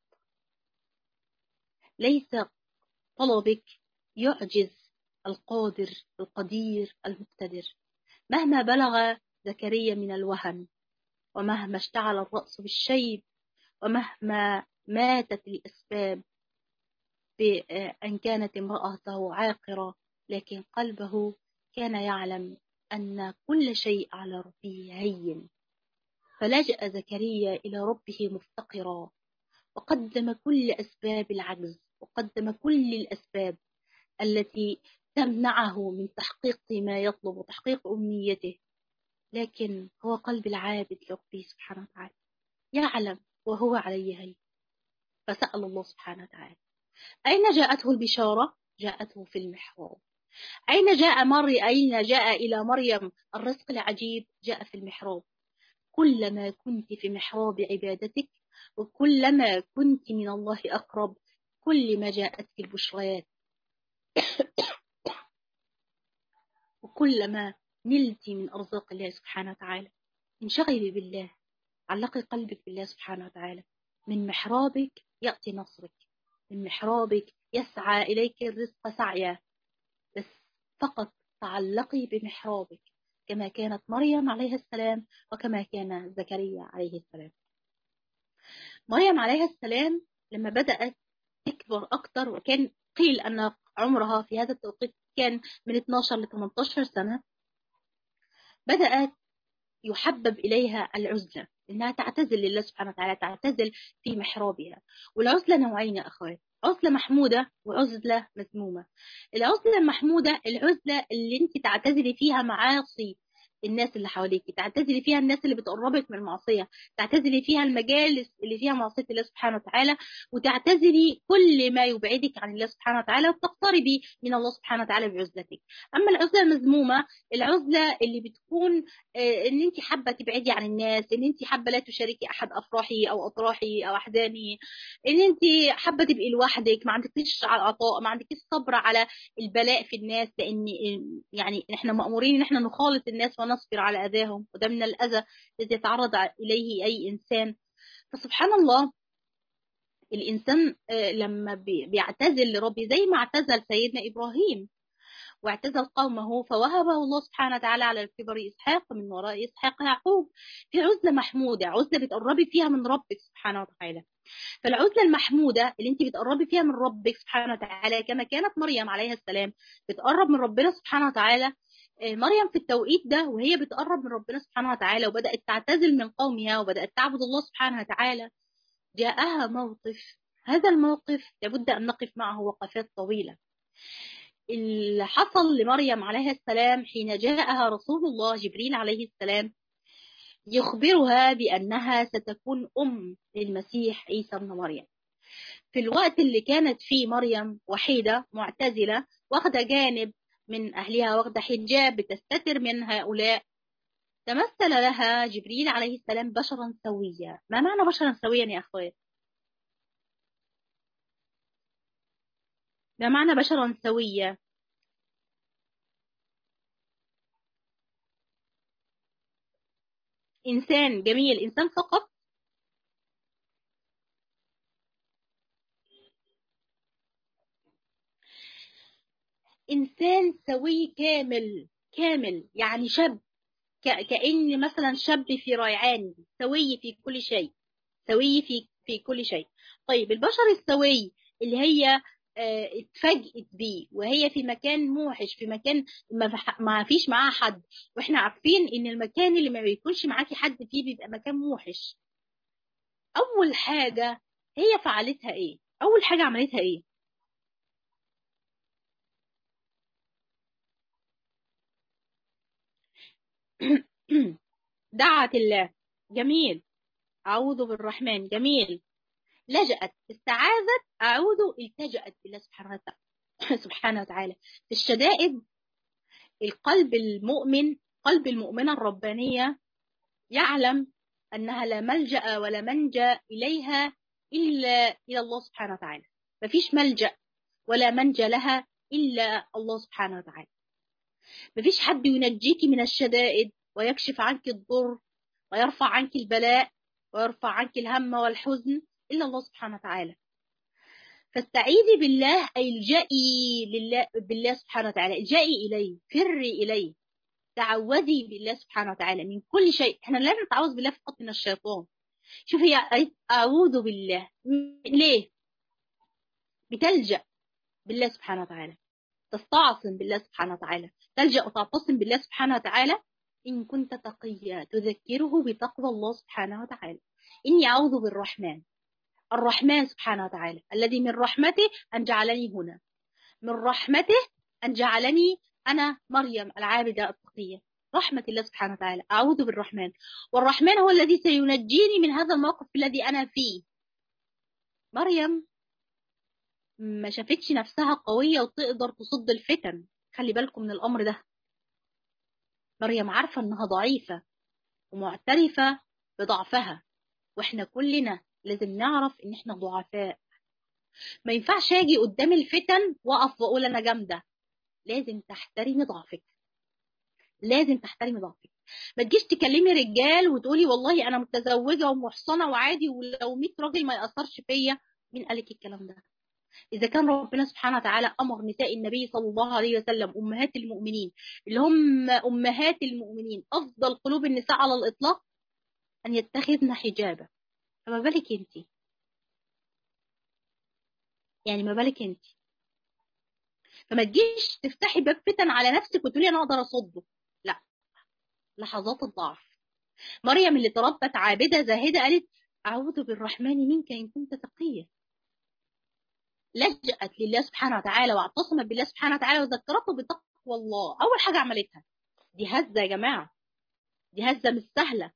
ليس طلبك يعجز القادر القدير المقتدر مهما بلغ زكريا من الوهن ومهما اشتعل الرأس بالشيب ومهما ماتت الأسباب بأن كانت امرأته عاقرة لكن قلبه كان يعلم أن كل شيء على ربه هين فلجأ زكريا إلى ربه مفتقرا وقدم كل أسباب العجز وقدم كل الأسباب التي تمنعه من تحقيق ما يطلب وتحقيق أمنيته لكن هو قلب العابد لربه سبحانه وتعالى يعلم وهو عليه هين فسأل الله سبحانه وتعالى أين جاءته البشارة؟ جاءته في المحراب أين جاء مري أين جاء إلى مريم الرزق العجيب جاء في المحراب كلما كنت في محراب عبادتك وكلما كنت من الله أقرب كل ما جاءتك البشريات وكلما نلت من أرزاق الله سبحانه وتعالى انشغلي بالله علقي قلبك بالله سبحانه وتعالى من محرابك يأتي نصرك من محرابك يسعى إليك الرزق سعيا بس فقط تعلقي بمحرابك كما كانت مريم عليه السلام وكما كان زكريا عليه السلام مريم عليه السلام لما بدأت تكبر أكتر وكان قيل أن عمرها في هذا التوقيت كان من 12 ل 18 سنة بدأت يحبب إليها العزلة إنها تعتزل لله سبحانه وتعالى تعتزل في محرابها والعزلة نوعين يا أخوات عزلة محمودة وعزلة مذمومة العزلة المحمودة العزلة اللي انت تعتزلي فيها معاصي الناس اللي حواليك تعتزلي فيها الناس اللي بتقربك من المعصية تعتزلي فيها المجالس اللي فيها معصية الله سبحانه وتعالى وتعتزلي كل ما يبعدك عن الله سبحانه وتعالى وتقتربي من الله سبحانه وتعالى بعزلتك أما العزلة المذمومة العزلة اللي بتكون ان انت حابة تبعدي عن الناس ان انت حابة لا تشاركي أحد أفراحي أو أطراحي أو أحزاني ان انت حابة تبقي لوحدك ما عندكيش عطاء ما عندكيش صبر على البلاء في الناس لأن يعني احنا مأمورين ان احنا نخالط الناس ونصبر على أذاهم وده من الأذى الذي يتعرض إليه أي إنسان فسبحان الله الإنسان لما بيعتزل لربي زي ما اعتزل سيدنا إبراهيم واعتزل قومه فوهبه الله سبحانه وتعالى على الكبر إسحاق من وراء إسحاق يعقوب في عزلة محمودة عزلة بتقربي فيها من ربك سبحانه وتعالى فالعزلة المحمودة اللي انت بتقربي فيها من ربك سبحانه وتعالى كما كانت مريم عليها السلام بتقرب من ربنا سبحانه وتعالى مريم في التوقيت ده وهي بتقرب من ربنا سبحانه وتعالى وبدأت تعتزل من قومها وبدأت تعبد الله سبحانه وتعالى جاءها موقف هذا الموقف لابد أن نقف معه وقفات طويلة اللي حصل لمريم عليها السلام حين جاءها رسول الله جبريل عليه السلام يخبرها بأنها ستكون أم للمسيح عيسى بن مريم في الوقت اللي كانت فيه مريم وحيدة معتزلة واخدة جانب من أهلها واخدة حجاب بتستتر من هؤلاء تمثل لها جبريل عليه السلام بشرا سويا ما معنى بشرا سويا يا أخوات ما معنى بشرا سويا إنسان جميل إنسان فقط إنسان سوي كامل كامل يعني شاب كأن مثلا شاب في ريعان سوي في كل شيء سوي في في كل شيء طيب البشر السوي اللي هي اتفاجئت بيه وهي في مكان موحش في مكان ما فيش معاها حد واحنا عارفين ان المكان اللي ما بيكونش معاكي حد فيه بيبقى مكان موحش اول حاجه هي فعلتها ايه اول حاجه عملتها ايه دعت الله جميل أعوذ بالرحمن جميل لجأت استعاذت أعوذ التجأت بالله سبحانه وتعالى سبحانه وتعالى في الشدائد القلب المؤمن قلب المؤمنة الربانية يعلم أنها لا ملجأ ولا منجا إليها إلا إلى الله سبحانه وتعالى مفيش ملجأ ولا منجا لها إلا الله سبحانه وتعالى مفيش حد ينجيك من الشدائد ويكشف عنك الضر ويرفع عنك البلاء ويرفع عنك الهم والحزن إلا الله سبحانه وتعالى فاستعيذي بالله أي الجئي لله بالله سبحانه وتعالى الجئي إليه فري إليه تعوذي بالله سبحانه وتعالى من كل شيء احنا لا نتعوذ بالله فقط من الشيطان شوفي أعوذ بالله ليه بتلجأ بالله سبحانه وتعالى تستعصم بالله سبحانه وتعالى تلجأ وتعتصم بالله سبحانه وتعالى إن كنت تقيا تذكره بتقوى الله سبحانه وتعالى إني أعوذ بالرحمن الرحمن سبحانه وتعالى الذي من رحمته أن جعلني هنا من رحمته أن جعلني أنا مريم العابدة التقية رحمة الله سبحانه وتعالى أعوذ بالرحمن والرحمن هو الذي سينجيني من هذا الموقف الذي أنا فيه مريم ما شافتش نفسها قوية وتقدر تصد الفتن خلي بالكم من الأمر ده مريم عارفة إنها ضعيفة ومعترفة بضعفها وإحنا كلنا لازم نعرف إن إحنا ضعفاء ما ينفعش أجي قدام الفتن وأقف وأقول أنا جامدة لازم تحترمي ضعفك لازم تحترمي ضعفك ما تجيش تكلمي رجال وتقولي والله أنا متزوجة ومحصنة وعادي ولو 100 راجل ما يأثرش فيا مين قالك الكلام ده إذا كان ربنا سبحانه وتعالى أمر نساء النبي صلى الله عليه وسلم أمهات المؤمنين اللي هم أمهات المؤمنين أفضل قلوب النساء على الإطلاق أن يتخذن حجابا فما بالك أنت يعني ما بالك أنت فما تجيش تفتحي باب فتن على نفسك وتقولي أنا أقدر أصده لا لحظات الضعف مريم اللي تربت عابدة زاهدة قالت أعوذ بالرحمن منك إن كنت تقيا لجأت لله سبحانه وتعالى واعتصمت بالله سبحانه وتعالى وذكرته بتقوى الله أول حاجة عملتها دي هزة يا جماعة دي هزة مش سهلة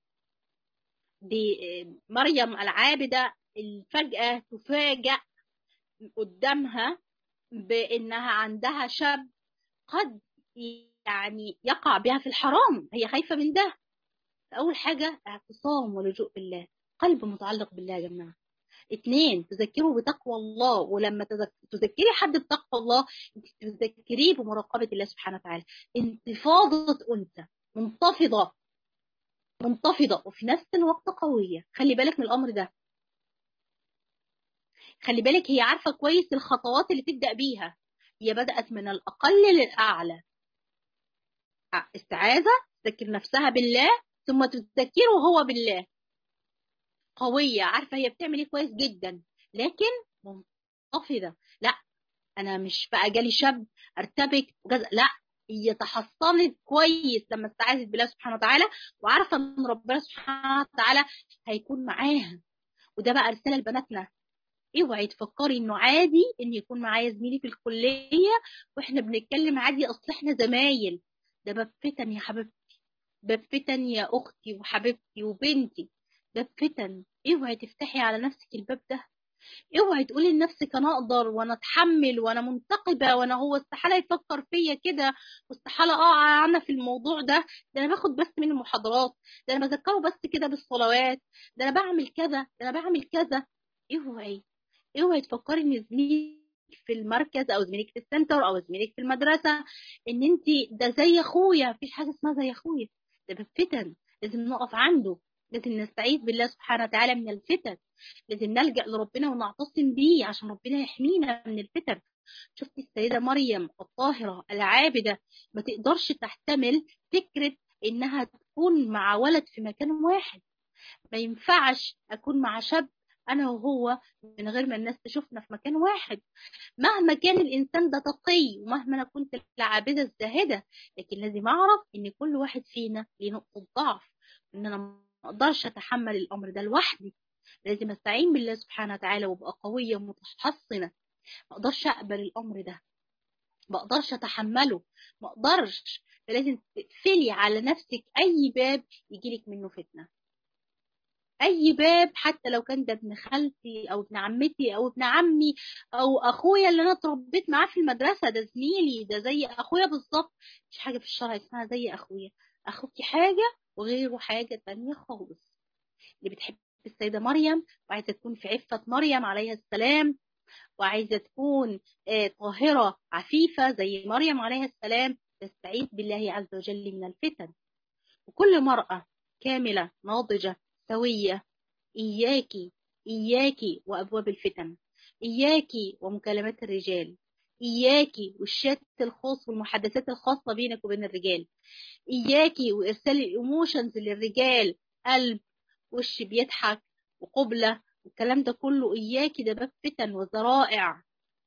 دي مريم العابدة فجأة تفاجأ قدامها بأنها عندها شاب قد يعني يقع بها في الحرام هي خايفة من ده أول حاجة اعتصام ولجوء بالله قلب متعلق بالله يا جماعة اثنين تذكره بتقوى الله ولما تذكري حد بتقوى الله انت تذكريه بمراقبة الله سبحانه وتعالى انتفاضة أنثى منتفضة منتفضة وفي نفس الوقت قوية خلي بالك من الأمر ده خلي بالك هي عارفة كويس الخطوات اللي تبدأ بيها هي بدأت من الأقل للأعلى استعاذة تذكر نفسها بالله ثم تذكره هو بالله قوية عارفة هي بتعمل ايه كويس جدا لكن منتفضة لا انا مش بقى جالي شاب ارتبك وكذا لا هي تحصنت كويس لما استعاذت بالله سبحانه وتعالى وعارفة ان ربنا سبحانه وتعالى هيكون معاها وده بقى رسالة لبناتنا اوعي تفكري انه عادي ان يكون معايا زميلي في الكلية واحنا بنتكلم عادي اصل احنا زمايل ده باب فتن يا حبيبتي باب فتن يا اختي وحبيبتي وبنتي باب فتن اوعي تفتحي على نفسك الباب ده اوعي تقولي لنفسك انا اقدر وانا اتحمل وانا منتقبه وانا هو استحاله يفكر فيا كده واستحاله اقع انا في الموضوع ده ده انا باخد بس من المحاضرات ده انا بذكره بس كده بالصلوات ده انا بعمل كذا ده انا بعمل كذا اوعي اوعي تفكري ان زميلي في المركز او زميلك في السنتر او زميلك في المدرسه ان انت ده زي اخويا مفيش حاجه اسمها زي اخويا ده بالفتن لازم نقف عنده لازم نستعيذ بالله سبحانه وتعالى من الفتن لازم نلجأ لربنا ونعتصم بيه عشان ربنا يحمينا من الفتن شفتي السيدة مريم الطاهرة العابدة ما تقدرش تحتمل فكرة إنها تكون مع ولد في مكان واحد ما ينفعش أكون مع شاب أنا وهو من غير ما الناس تشوفنا في مكان واحد مهما كان الإنسان ده تقي ومهما أنا كنت العابدة الزاهدة لكن لازم أعرف إن كل واحد فينا ليه نقطة ضعف إن أنا ما أقدرش أتحمل الأمر ده لوحدي لازم أستعين بالله سبحانه وتعالى وأبقى قوية متحصنة ما أقدرش أقبل الأمر ده ما أقدرش أتحمله ما أقدرش فلازم تقفلي على نفسك أي باب يجيلك منه فتنة اي باب حتى لو كان ده ابن خالتي او ابن عمتي او ابن عمي او اخويا اللي انا اتربيت معاه في المدرسه ده زميلي ده زي اخويا بالظبط مش حاجه في الشرع اسمها زي اخويا اخوكي حاجه وغيره حاجه تانية خالص اللي بتحب السيده مريم وعايزه تكون في عفه مريم عليها السلام وعايزه تكون آه طاهره عفيفه زي مريم عليها السلام تستعيذ بالله عز وجل من الفتن وكل مرأة كاملة ناضجة سوية إياكي إياكي وأبواب الفتن إياكي ومكالمات الرجال إياكي والشات الخاص والمحادثات الخاصة بينك وبين الرجال إياكي وإرسال الإيموشنز للرجال قلب وش بيضحك وقبلة والكلام ده كله إياكي ده باب فتن وذرائع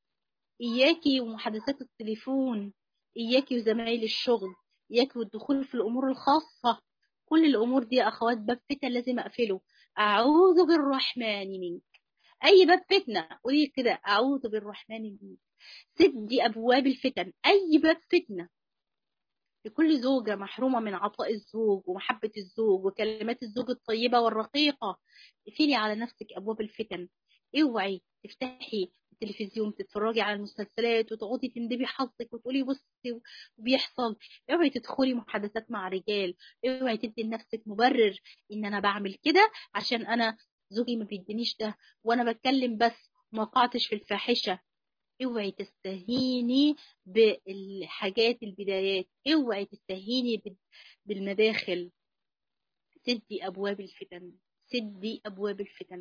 إياكي ومحادثات التليفون إياكي وزمايل الشغل إياكي والدخول في الأمور الخاصة كل الامور دي يا اخوات باب فتن لازم اقفله اعوذ بالرحمن منك اي باب فتنه قولي كده اعوذ بالرحمن منك سدي ابواب الفتن اي باب فتنه لكل زوجة محرومة من عطاء الزوج ومحبة الزوج وكلمات الزوج الطيبة والرقيقة اقفلي على نفسك أبواب الفتن اوعي تفتحي التلفزيون تتفرجي على المسلسلات وتقعدي تندبي حظك وتقولي بصي وبيحصل اوعي تدخلي محادثات مع رجال اوعي تدي لنفسك مبرر ان انا بعمل كده عشان انا زوجي ما بيدينيش ده وانا بتكلم بس ما وقعتش في الفاحشه اوعي تستهيني بالحاجات البدايات اوعي تستهيني بالمداخل سدي ابواب الفتن سدي ابواب الفتن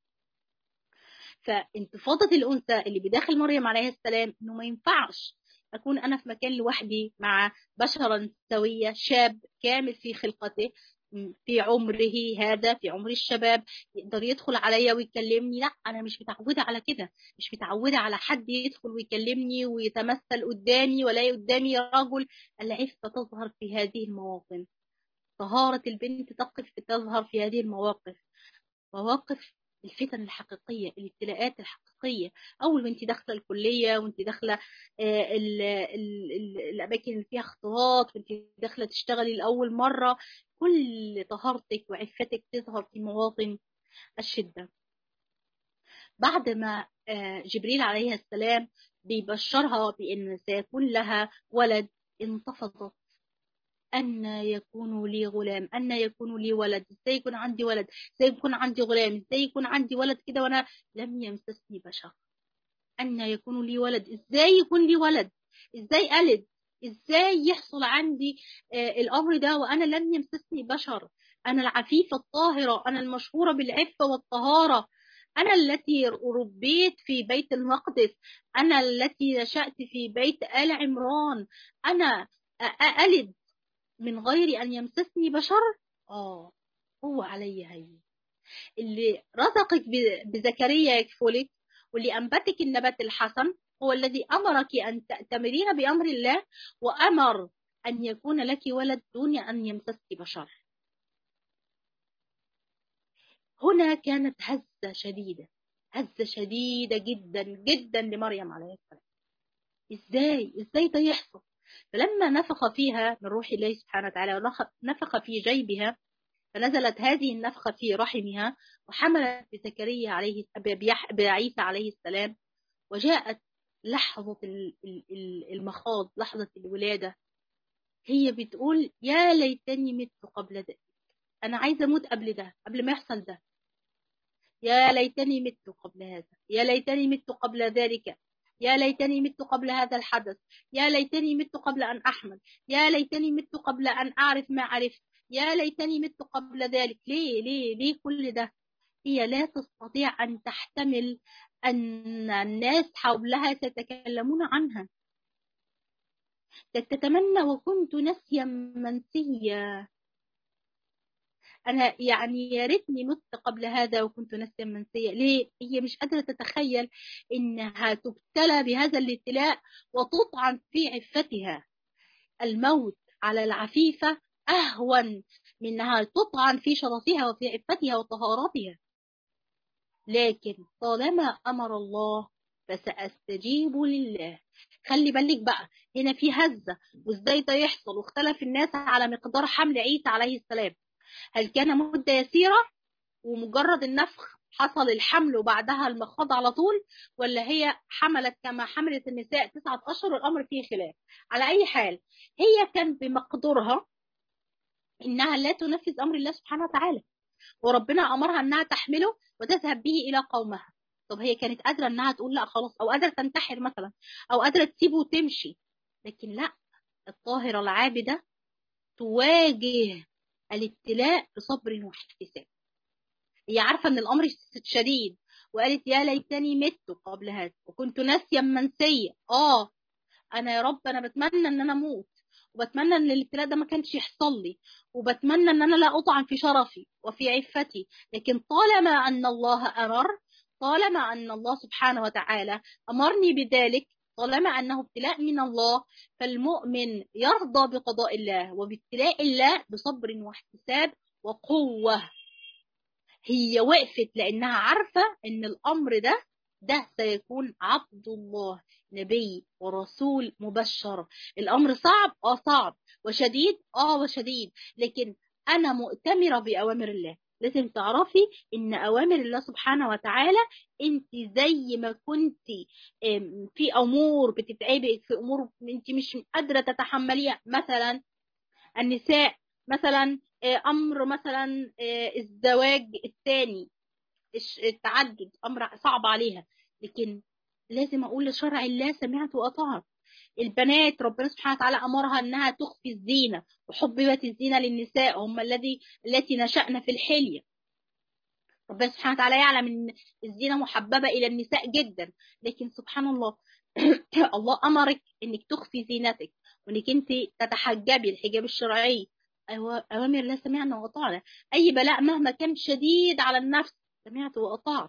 فانتفاضة الأنثى اللي بداخل مريم عليه السلام إنه ما ينفعش أكون أنا في مكان لوحدي مع بشرا سوية شاب كامل في خلقته في عمره هذا في عمر الشباب يقدر يدخل عليا ويكلمني لا انا مش متعوده على كده مش متعوده على حد يدخل ويكلمني ويتمثل قدامي ولا قدامي رجل العفه تظهر في هذه المواطن طهاره البنت تقف تظهر في هذه المواقف مواقف الفتن الحقيقيه الابتلاءات الحقيقيه اول وانت داخله الكليه وانت داخله ال ال ال الاماكن اللي فيها اختلاط وانت داخله تشتغلي لاول مره كل طهارتك وعفتك تظهر في مواطن الشده بعد ما جبريل عليه السلام بيبشرها بان سيكون لها ولد انتفضت أن يكون لي غلام أن يكون لي ولد إزاي يكون عندي ولد إزاي يكون عندي غلام إزاي يكون عندي ولد كده وأنا لم يمسسني بشر أن يكون لي ولد إزاي يكون لي ولد إزاي ألد إزاي يحصل عندي آه الأمر ده وأنا لم يمسسني بشر أنا العفيفة الطاهرة أنا المشهورة بالعفة والطهارة أنا التي ربيت في بيت المقدس أنا التي نشأت في بيت آل عمران أنا ألد من غير أن يمسسني بشر آه هو علي هين اللي رزقك بزكريا يكفلك واللي أنبتك النبات الحسن هو الذي أمرك أن تأتمرين بأمر الله وأمر أن يكون لك ولد دون أن يمسسك بشر هنا كانت هزة شديدة هزة شديدة جدا جدا لمريم عليه السلام ازاي ازاي ده يحصل فلما نفخ فيها من روح الله سبحانه وتعالى ونفخ في جيبها فنزلت هذه النفخة في رحمها وحملت بزكريا عليه بعيسى عليه السلام وجاءت لحظة المخاض لحظة الولادة هي بتقول يا ليتني مت قبل ذلك أنا عايزة أموت قبل ده قبل ما يحصل ده يا ليتني مت قبل هذا يا ليتني مت قبل ذلك يا ليتني مت قبل هذا الحدث يا ليتني مت قبل أن أحمد يا ليتني مت قبل أن أعرف ما عرفت يا ليتني مت قبل ذلك ليه ليه ليه كل ده هي لا تستطيع أن تحتمل أن الناس حولها سيتكلمون عنها تتمنى وكنت نسيا منسيا انا يعني يا ريتني مت قبل هذا وكنت نسيا منسيا ليه هي مش قادره تتخيل انها تبتلى بهذا الابتلاء وتطعن في عفتها الموت على العفيفه اهون من انها تطعن في شرفها وفي عفتها وطهارتها لكن طالما امر الله فساستجيب لله خلي بالك بقى هنا في هزه وازاي ده يحصل واختلف الناس على مقدار حمل عيسى عليه السلام هل كان مدة يسيرة ومجرد النفخ حصل الحمل وبعدها المخاض على طول ولا هي حملت كما حملت النساء تسعة أشهر الأمر فيه خلاف على أي حال هي كان بمقدورها إنها لا تنفذ أمر الله سبحانه وتعالى وربنا أمرها إنها تحمله وتذهب به إلى قومها طب هي كانت قادرة إنها تقول لا خلاص أو قادرة تنتحر مثلا أو قادرة تسيبه وتمشي لكن لا الطاهرة العابدة تواجه الابتلاء بصبر واحتساب هي عارفة ان الامر شديد وقالت يا ليتني مت قبل هذا وكنت ناسيا منسيا اه انا يا رب انا بتمنى ان انا اموت وبتمنى ان الابتلاء ده ما كانش يحصل لي وبتمنى ان انا لا اطعن في شرفي وفي عفتي لكن طالما ان الله امر طالما ان الله سبحانه وتعالى امرني بذلك طالما أنه ابتلاء من الله فالمؤمن يرضى بقضاء الله وبابتلاء الله بصبر واحتساب وقوة هي وقفت لأنها عارفة أن الأمر ده ده سيكون عبد الله نبي ورسول مبشر الأمر صعب آه صعب وشديد آه وشديد لكن أنا مؤتمرة بأوامر الله لازم تعرفي ان اوامر الله سبحانه وتعالى انت زي ما كنت في امور بتتعبك في امور انت مش قادره تتحمليها مثلا النساء مثلا امر مثلا الزواج الثاني التعدد امر صعب عليها لكن لازم اقول لشرع الله سمعت واطعت البنات ربنا سبحانه وتعالى امرها انها تخفي الزينه وحببت الزينه للنساء هم الذي التي نشأن في الحليه ربنا سبحانه وتعالى يعلم ان الزينه محببه الى النساء جدا لكن سبحان الله الله امرك انك تخفي زينتك وانك انت تتحجبي الحجاب الشرعي اوامر الله سمعنا واطعنا اي بلاء مهما كان شديد على النفس سمعت واطعت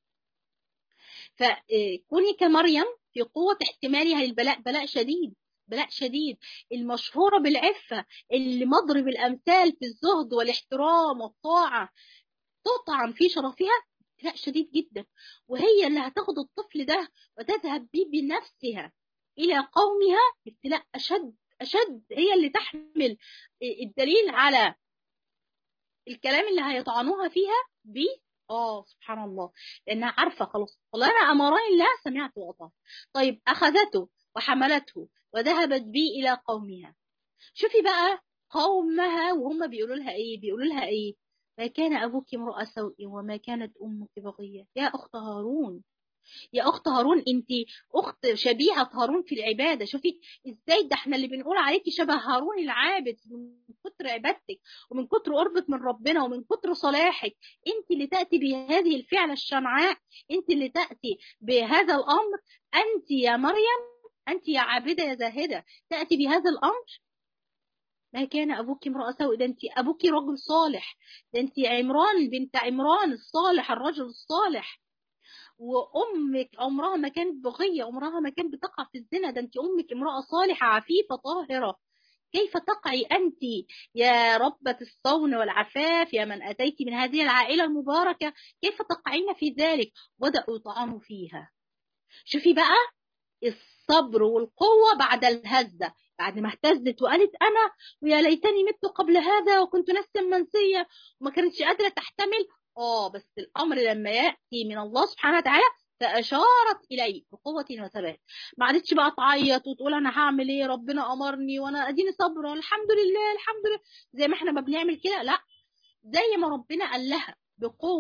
فكوني كمريم في قوة احتمالها للبلاء بلاء شديد بلاء شديد المشهورة بالعفة اللي مضرب الأمثال في الزهد والاحترام والطاعة تطعن في شرفها ابتلاء شديد جدا وهي اللي هتاخد الطفل ده وتذهب به بنفسها إلى قومها ابتلاء أشد أشد هي اللي تحمل الدليل على الكلام اللي هيطعنوها فيها ب اه سبحان الله لانها عارفه خلاص والله انا امرني الله سمعت واطعت طيب اخذته وحملته وذهبت بي الى قومها شوفي بقى قومها وهم بيقولوا لها ايه بيقولوا لها ايه ما كان ابوك امرأ سوء وما كانت امك بغيه يا اخت هارون يا اخت هارون انت اخت شبيهه هارون في العباده شوفي ازاي ده احنا اللي بنقول عليكي شبه هارون العابد من كتر عبادتك ومن كتر قربك من ربنا ومن كتر صلاحك انت اللي تاتي بهذه الفعله الشنعاء انت اللي تاتي بهذا الامر انت يا مريم انت يا عابده يا زاهده تاتي بهذا الامر ما كان ابوك امرأة سوء ده انت ابوك رجل صالح ده انت عمران بنت عمران الصالح الرجل الصالح وامك عمرها ما كانت بغيه عمرها ما كانت بتقع في الزنا ده انت امك امراه صالحه عفيفه طاهره كيف تقعي انت يا ربة الصون والعفاف يا من اتيت من هذه العائله المباركه كيف تقعين في ذلك بداوا يطعنوا فيها شوفي بقى الصبر والقوه بعد الهزه بعد ما اهتزت وقالت انا ويا ليتني مت قبل هذا وكنت نفسا منسيه وما كانتش قادره تحتمل اه بس الامر لما ياتي من الله سبحانه وتعالى فاشارت اليه بقوه وثبات ما عادتش بقى تعيط وتقول انا هعمل ايه ربنا امرني وانا اديني صابره الحمد لله الحمد لله زي ما احنا ما بنعمل كده لا زي ما ربنا قال لها بقوه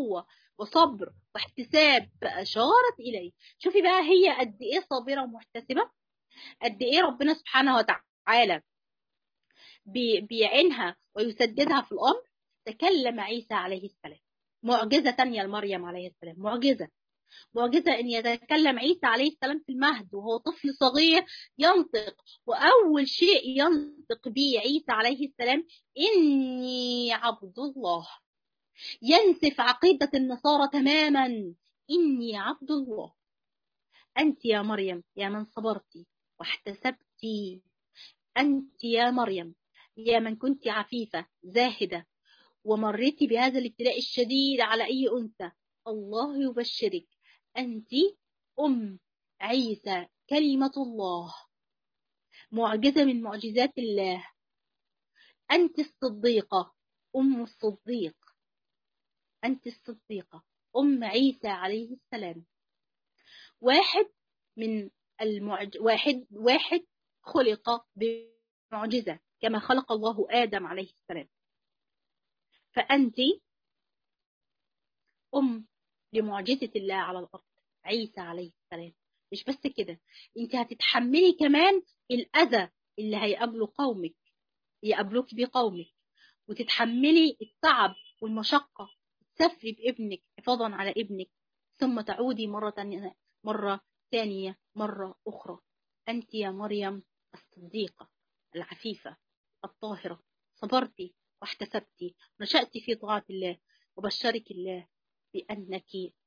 وصبر واحتساب فأشارت إليه شوفي بقى هي قد إيه صابرة ومحتسبة قد إيه ربنا سبحانه وتعالى بيعينها ويسددها في الأمر تكلم عيسى عليه السلام معجزة تانية لمريم عليه السلام معجزة معجزة أن يتكلم عيسى عليه السلام في المهد وهو طفل صغير ينطق وأول شيء ينطق به عيسى عليه السلام إني عبد الله ينسف عقيدة النصارى تماما إني عبد الله أنت يا مريم يا من صبرتي واحتسبتي أنت يا مريم يا من كنت عفيفة زاهدة ومريتي بهذا الابتلاء الشديد على أي أنثى الله يبشرك أنت أم عيسى كلمة الله معجزة من معجزات الله أنت الصديقة أم الصديق أنت الصديقة أم عيسى عليه السلام واحد من المعج... واحد واحد خلق بمعجزة كما خلق الله آدم عليه السلام فأنت أم لمعجزة الله على الأرض عيسى عليه السلام مش بس كده انت هتتحملي كمان الأذى اللي هيقابله قومك يقابلوك بيه قومك وتتحملي التعب والمشقة تسافري بابنك حفاظا على ابنك ثم تعودي مرة تانية مرة ثانية مرة أخرى أنت يا مريم الصديقة العفيفة الطاهرة صبرتي واحتسبتي نشأت في طاعة الله وبشرك الله بأنك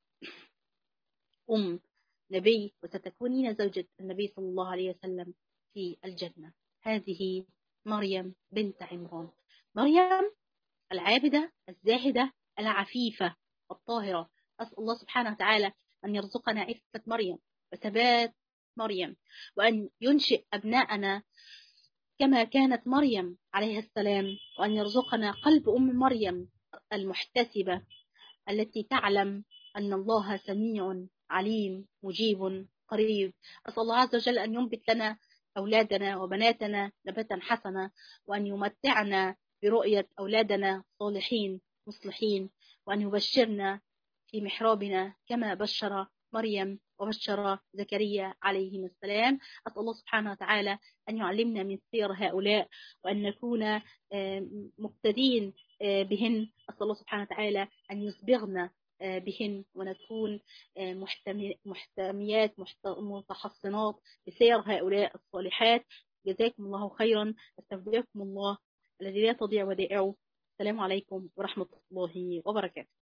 أم نبي وستكونين زوجة النبي صلى الله عليه وسلم في الجنة هذه مريم بنت عمران مريم العابدة الزاهدة العفيفة الطاهرة أسأل الله سبحانه وتعالى أن يرزقنا عفة مريم وثبات مريم وأن ينشئ أبناءنا كما كانت مريم عليه السلام وأن يرزقنا قلب أم مريم المحتسبة التي تعلم أن الله سميع عليم مجيب قريب أسأل الله عز وجل أن ينبت لنا أولادنا وبناتنا نباتا حسنا وأن يمتعنا برؤية أولادنا صالحين مصلحين وأن يبشرنا في محرابنا كما بشر مريم وبشر زكريا عليهم السلام أسأل الله سبحانه وتعالى أن يعلمنا من سير هؤلاء وأن نكون مقتدين بهن أسأل الله سبحانه وتعالى أن يسبغنا بهن ونكون محتميات متحصنات بسير هؤلاء الصالحات جزاكم الله خيرا استودعكم الله الذي لا تضيع ودائعه السلام عليكم ورحمة الله وبركاته